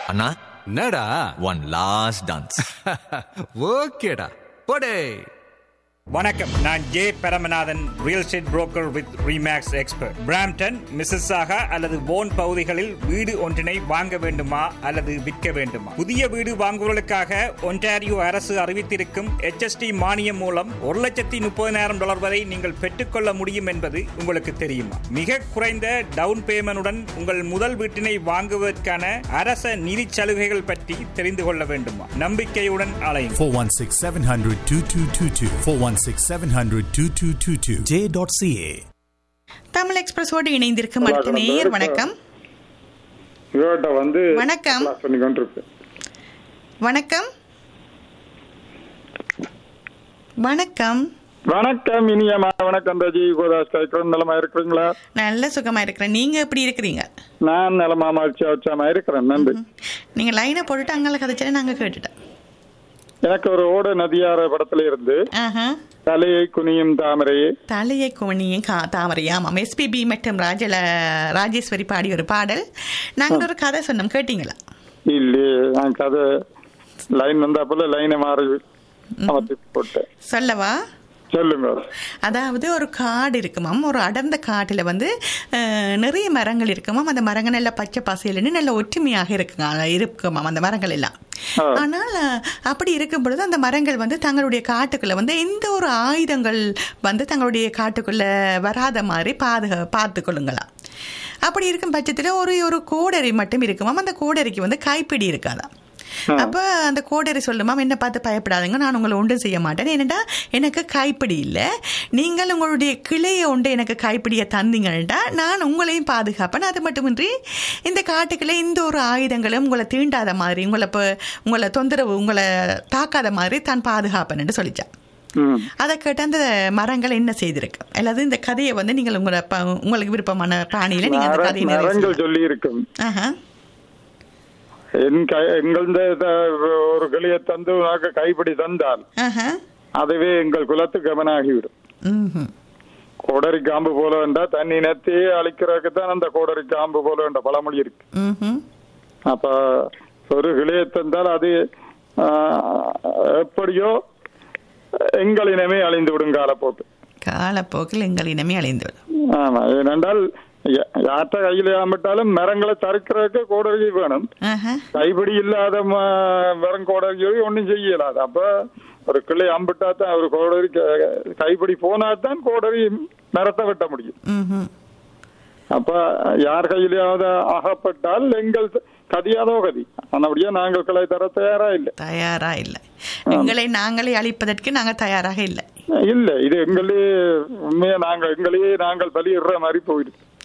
அண்ணா என்னடா one last dance ஓகேடா போடே வணக்கம் நான் J Paramanathan real estate broker with Remax expert Brampton Mississauga அல்லது போன் பகுதிகளில் வீடு ஒன்றினை வாங்க வேண்டுமா அல்லது விற்க வேண்டுமா புதிய வீடு வாங்குவதற்காக ஒன்டாரியோ அரசு அறிவித்திருக்கும் HST மானியம் மூலம் ஒரு லட்சத்தி முப்பதினாயிரம் டாலர் வரை நீங்கள் பெற்றுக்கொள்ள முடியும் என்பது உங்களுக்கு தெரியுமா மிக குறைந்த டவுன் பேமெண்டுடன் உங்கள் முதல் வீட்டினை வாங்குவதற்கான அரச நிதி சலுகைகள் பற்றி தெரிந்து கொள்ள வேண்டுமா நம்பிக்கையுடன் அலையுங்கள் 416 700 2222. 416 700 2222. J.ca. தமிழ் எக்ஸ்பிரஸோடு இணைந்திருக்கும் அடுத்த நேயர் வணக்கம் இவர்கிட்ட வந்து வணக்கம். class பண்ணி கொண்டிருக்கு வணக்கம் வணக்கம் வணக்கம் இனிய மா- வணக்கம் ரஜி கோதாஸ் கைக்கிறோம் நலமா இருக்கிறீங்களா நல்ல சுகமா இருக்கிறேன் நீங்க எப்படி இருக்கிறீங்க நான் நலமா மகிழ்ச்சியா உற்சாகமா இருக்கிறேன் நன்றி நீங்க லைனை போட்டுட்டு அங்கால கதைச்சா நாங்க கேட்டுட்டோம் எனக்கு ஒரு ஓட நதியார படத்துல இருந்து ஆஹா தலையை குனியும் தாமரையே தலையை குவனியும் கா தாமரை ஆமாம் எஸ்பிபி மற்றும் ராஜல ராஜேஸ்வரி பாடிய ஒரு பாடல் நாங்கள் ஒரு கதை சொன்னோம் கேட்டீங்களா இல்லையே நான் கதை லைன் வந்தா போல லைனை மாறி அமர்த்தி போட்டேன் சொல்லவா சொல்லுங்க அதாவது ஒரு காடு இருக்குமாம் ஒரு அடர்ந்த காட்டில் வந்து அஹ், நிறைய மரங்கள் இருக்குமாம் அந்த மரங்கள் நல்ல பச்சை பசையிலன்னு நல்ல ஒற்றுமையாக இருக்குங்க இருக்குமாம் அந்த மரங்கள் எல்லாம் ஆ. ஆனால் அஹ், அப்படி இருக்கும் பொழுது அந்த மரங்கள் வந்து தங்களுடைய காட்டுக்குள்ள வந்து எந்த ஒரு ஆயுதங்கள் வந்து தங்களுடைய காட்டுக்குள்ள வராத மாதிரி பாதுகா பார்த்து கொள்ளுங்களாம் அப்படி இருக்கும் பட்சத்தில் ஒரு ஒரு கோடரி மட்டும் இருக்குமாம் அந்த கோடரிக்கு வந்து கைப்பிடி இருக்காதாம் அப்ப அந்த கோடரி சொல்லுமாம் என்ன பார்த்து பயப்படாதுங்க நான் உங்களை ஒன்றும் செய்ய மாட்டேன் ஏனெண்டா எனக்கு கைப்பிடி இல்லை நீங்கள் உங்களுடைய கிளையை ஒன்று எனக்கு கைப்பிடியை தந்தீங்கன்னா நான் உங்களையும் பாதுகாப்பேன் அது மட்டுமின்றி இந்த காட்டுக்குள்ள எந்த ஒரு ஆயுதங்களும் உங்களை தீண்டாத மாதிரி உங்களை இப்போ உங்களை தொந்தரவு உங்களை தாக்காத மாதிரி தான் பாதுகாப்பேன்னு சொல்லிச்சான் ம் அதை கேட்டு அந்த மரங்கள் என்ன செய்திருக்கு அல்லது இந்த கதையை வந்து நீங்கள் உங்களை ப- உங்களுக்கு விருப்பமான பிராணியில நீங்க அந்த மர- கதையை நிறைவு மரங்கள் செய்யலாம். சொல்லி இருக்கும் ஆஹா என் கை எங்களது த- ஒரு கிளியை தந்து உனக்கு கைப்பிடி தந்தால் ஆஹா அதுவே எங்கள் குலத்து கவனாகிவிடும் ம்ஹும். கோடரி காம்பு போல வேண்டா தன் இனத்தையே அழிக்கிறதுக்கு தான் அந்த கோடரி காம்பு போல வேண்ட பழமொழி இருக்கு ம்ஹும். அப்ப ஒரு கிளையை தந்தால் அது ஆஹ், எப்படியோ எங்கள் இனமே அழிந்து விடும் காலப்போக்கு காலப்போக்கில் எங்கள் இனமே அழிந்துவிடும் ஆமா ஏனென்றால் யா- யார்கிட்ட கையில ஆம்பிட்டாலும் மரங்களை தடுக்கிறதுக்கு கோடரி வேணும் ஆஹா. கைப்பிடி இல்லாத ம- வெறும் கோடரி ஒன்றும் செய்யலாது அப்ப ஒரு கிளை அம்பிட்டா தான் ஒரு கோடரி க- கைப்பிடி போனா தான் கோடரி மரத்தை வெட்ட முடியும் ம்ஹும். அப்ப யார் கையிலாவது அகப்பட்டால் எங்கள் கதியாதோ கதி ஆனபடியா நாங்கள் கிளை தர தயாரா இல்லை தயாரா இல்லை எங்களை நாங்களே அழிப்பதற்கு நாங்க தயாராக இல்லை இல்ல இது எங்களே உண்மையா நாங்கள் எங்களையே நாங்கள் பலியிடுற மாதிரி போயிடுது